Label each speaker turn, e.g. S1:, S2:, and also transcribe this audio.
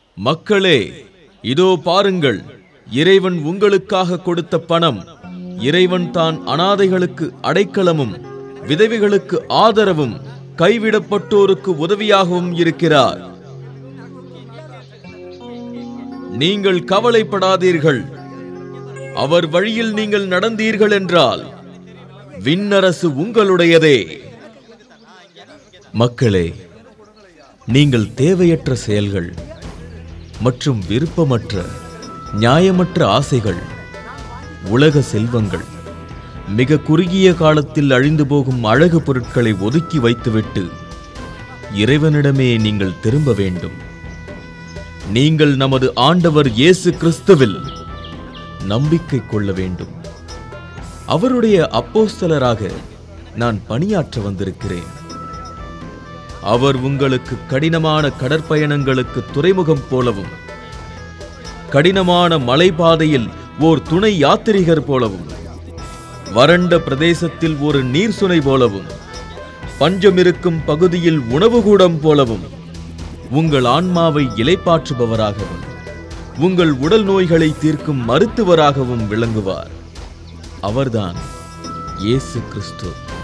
S1: மக்களே இதோ பாருங்கள் இறைவன் உங்களுக்காக கொடுத்த பணம் இறைவன் தான் அனாதைகளுக்கு அடைக்கலமும் விதவைகளுக்கு ஆதரவும் கைவிடப்பட்டோருக்கு உதவியாகவும் இருக்கிறார் நீங்கள் கவலைப்படாதீர்கள் அவர் வழியில் நீங்கள் நடந்தீர்கள் என்றால் விண்ணரசு உங்களுடையதே மக்களே நீங்கள் தேவையற்ற செயல்கள் மற்றும் விருப்பமற்ற நியாயமற்ற ஆசைகள் உலக செல்வங்கள் மிக குறுகிய காலத்தில் அழிந்து போகும் அழகு பொருட்களை ஒதுக்கி வைத்துவிட்டு இறைவனிடமே நீங்கள் திரும்ப வேண்டும் நீங்கள் நமது ஆண்டவர் இயேசு கிறிஸ்துவில் நம்பிக்கை கொள்ள வேண்டும் அவருடைய அப்போஸ்தலராக நான் பணியாற்ற வந்திருக்கிறேன் அவர் உங்களுக்கு கடினமான கடற்பயணங்களுக்கு துறைமுகம் போலவும் கடினமான மலைப்பாதையில் ஓர் துணை யாத்திரிகர் போலவும் வறண்ட பிரதேசத்தில் ஒரு நீர் சுனை போலவும் பஞ்சம் இருக்கும் பகுதியில் உணவுகூடம் போலவும் உங்கள் ஆன்மாவை இலைப்பாற்றுபவராகவும் உங்கள் உடல் நோய்களை தீர்க்கும் மருத்துவராகவும் விளங்குவார் அவர்தான் இயேசு கிறிஸ்து